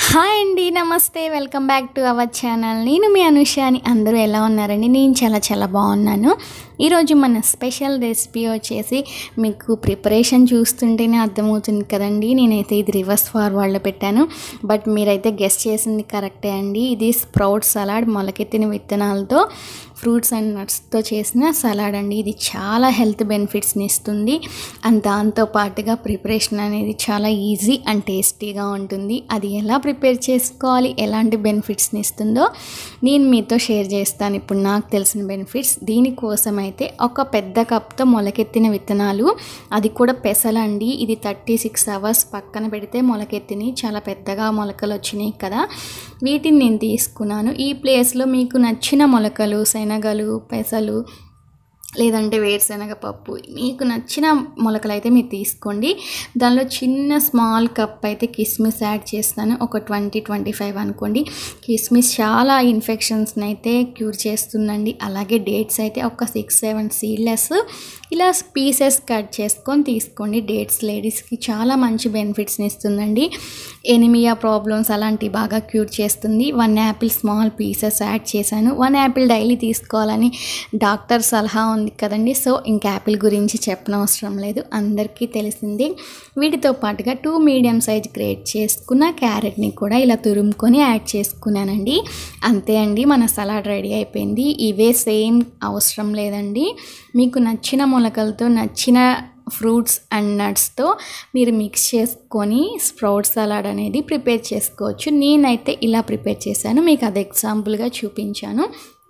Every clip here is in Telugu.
హాయ్ అండి నమస్తే welcome back to our channel నేను మీ అనుషాని అందరూ ఎలా ఉన్నారండి నేను చాలా చాలా బాగున్నాను ఈరోజు మన స్పెషల్ రెసిపీ వచ్చేసి మీకు ప్రిపరేషన్ చూస్తుంటేనే అర్థమవుతుంది కదండి నేనైతే ఇది రివర్స్ ఫార్వర్డ్లో పెట్టాను బట్ మీరైతే గెస్ట్ చేసింది కరెక్టే అండి ఇది స్ప్రౌట్ సలాడ్ మొలకెత్తిన విత్తనాలతో ఫ్రూట్స్ అండ్ నట్స్తో చేసిన సలాడ్ అండి ఇది చాలా హెల్త్ బెనిఫిట్స్ని ఇస్తుంది అండ్ దాంతో పాటుగా ప్రిపరేషన్ అనేది చాలా ఈజీ అండ్ టేస్టీగా ఉంటుంది అది ఎలా ప్రిపేర్ చేసుకోవాలి ఎలాంటి బెనిఫిట్స్ని ఇస్తుందో నేను మీతో షేర్ చేస్తాను ఇప్పుడు నాకు తెలిసిన బెనిఫిట్స్ దీనికోసం అయితే ఒక పెద్ద కప్తో మొలకెత్తిన విత్తనాలు అది కూడా పెసలండి ఇది థర్టీ సిక్స్ అవర్స్ పక్కన పెడితే మొలకెత్తిని చాలా పెద్దగా మొలకలు వచ్చినాయి కదా వీటిని నేను తీసుకున్నాను ఈ ప్లేస్లో మీకు నచ్చిన మొలకలు శనగలు పెసలు లేదంటే వేరుశనగ పప్పు మీకు నచ్చిన మొలకలు అయితే మీరు తీసుకోండి దానిలో చిన్న స్మాల్ కప్ అయితే కిస్మిస్ యాడ్ చేస్తాను ఒక ట్వంటీ ట్వంటీ ఫైవ్ అనుకోండి కిస్మిస్ చాలా ఇన్ఫెక్షన్స్ని అయితే క్యూర్ చేస్తుందండి అలాగే డేట్స్ అయితే ఒక సిక్స్ సెవెన్ సీడ్లెస్ ఇలా పీసెస్ కట్ చేసుకొని తీసుకోండి డేట్స్ లేడీస్కి చాలా మంచి బెనిఫిట్స్ని ఇస్తుందండి ఎనిమియా ప్రాబ్లమ్స్ అలాంటివి బాగా క్యూర్ చేస్తుంది one apple small pieces add చేశాను వన్ యాపిల్ డైలీ తీసుకోవాలని డాక్టర్ సలహా ఉంది కదండి సో ఇంక యాపిల్ గురించి చెప్పనవసరం లేదు అందరికీ తెలిసింది వీటితో పాటుగా టూ మీడియం సైజ్ గ్రేట్ చేసుకున్న క్యారెట్ని కూడా ఇలా తురుముకొని యాడ్ చేసుకున్నానండి అంతే అండి మన సలాడ్ రెడీ అయిపోయింది ఇవే సేమ్ అవసరం లేదండి మీకు నచ్చిన మొలకలతో నచ్చిన ఫ్రూట్స్ అండ్ నట్స్తో మీరు మిక్స్ చేసుకొని స్ప్రౌట్ సలాడ్ అనేది ప్రిపేర్ చేసుకోవచ్చు నేనైతే ఇలా ప్రిపేర్ చేశాను మీకు అది ఎగ్జాంపుల్గా చూపించాను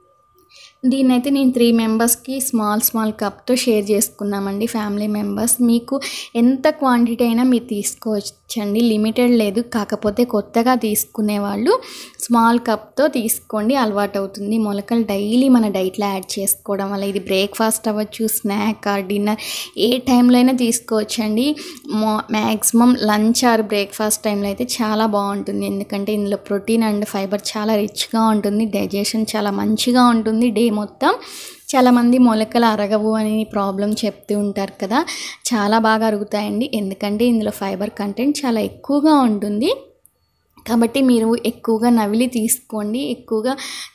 దీన్నైతే నేను త్రీ మెంబర్స్కి స్మాల్ స్మాల్ కప్తో షేర్ చేసుకున్నామండి ఫ్యామిలీ మెంబర్స్ మీకు ఎంత క్వాంటిటీ అయినా మీరు తీసుకోవచ్చండి లిమిటెడ్ లేదు కాకపోతే కొత్తగా తీసుకునే వాళ్ళు స్మాల్ కప్తో తీసుకోండి అలవాటు అవుతుంది మొలకలు డైలీ మన డైట్లో యాడ్ చేసుకోవడం వల్ల ఇది బ్రేక్ఫాస్ట్ అవ్వచ్చు స్నాక్ ఆర్ డిన్నర్ ఏ టైంలో అయినా తీసుకోవచ్చండి మా మ్యాక్సిమం లంచ్ ఆర్ బ్రేక్ఫాస్ట్ టైంలో అయితే చాలా బాగుంటుంది ఎందుకంటే ఇందులో ప్రోటీన్ అండ్ ఫైబర్ చాలా రిచ్గా ఉంటుంది డైజెషన్ చాలా మంచిగా ఉంటుంది డే మొత్తం చాలామంది మొలకలు అరగవు అని ప్రాబ్లం చెప్తూ ఉంటారు కదా చాలా బాగా అరుగుతాయండి ఎందుకంటే ఇందులో ఫైబర్ కంటెంట్ చాలా ఎక్కువగా ఉంటుంది కాబట్టి మీరు ఎక్కువగా నవిలి తీసుకోండి ఎక్కువగా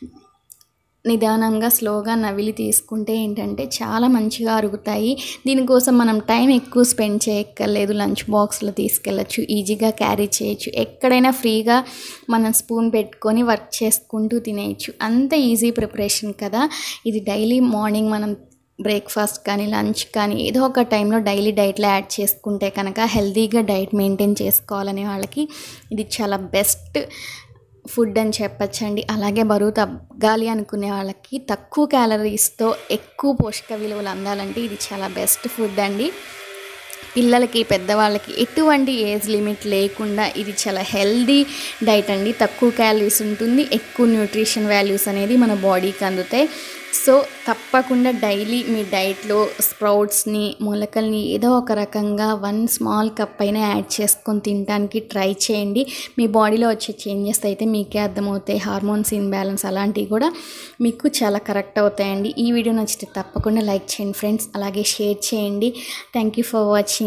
నిదానంగా స్లోగా నవిలి తీసుకుంటే ఏంటంటే చాలా మంచిగా అరుగుతాయి దీనికోసం మనం టైం ఎక్కువ స్పెండ్ చేయక్కర్లేదు లంచ్ బాక్స్లో తీసుకెళ్ళచ్చు ఈజీగా క్యారీ చేయొచ్చు ఎక్కడైనా ఫ్రీగా మనం స్పూన్ పెట్టుకొని వర్క్ చేసుకుంటూ తినేయచ్చు అంత ఈజీ ప్రిపరేషన్ కదా ఇది డైలీ మార్నింగ్ మనం బ్రేక్ఫాస్ట్ కానీ లంచ్ కానీ ఏదో ఒక టైంలో డైలీ డైట్లో యాడ్ చేసుకుంటే కనుక హెల్తీగా డైట్ మెయింటైన్ చేసుకోవాలనే వాళ్ళకి ఇది చాలా బెస్ట్ ఫుడ్ అని చెప్పచ్చండి అలాగే బరువు తగ్గాలి అనుకునే వాళ్ళకి తక్కువ క్యాలరీస్తో ఎక్కువ పోషక విలువలు అందాలంటే ఇది చాలా బెస్ట్ ఫుడ్ అండి పిల్లలకి పెద్దవాళ్ళకి ఎటువంటి ఏజ్ లిమిట్ లేకుండా ఇది చాలా హెల్దీ డైట్ అండి తక్కువ క్యాలరీస్ ఉంటుంది ఎక్కువ న్యూట్రిషన్ వాల్యూస్ అనేది మన బాడీకి అందుతాయి సో తప్పకుండా డైలీ మీ డైట్లో స్ప్రౌట్స్ని మొలకల్ని ఏదో ఒక రకంగా వన్ స్మాల్ కప్ అయినా యాడ్ చేసుకొని తినడానికి ట్రై చేయండి మీ బాడీలో వచ్చే చేంజెస్ అయితే మీకే అర్థమవుతాయి హార్మోన్స్ ఇన్బ్యాలెన్స్ అలాంటివి కూడా మీకు చాలా కరెక్ట్ అవుతాయండి ఈ వీడియో నచ్చితే తప్పకుండా లైక్ చేయండి ఫ్రెండ్స్ అలాగే షేర్ చేయండి థ్యాంక్ యూ ఫర్ వాచింగ్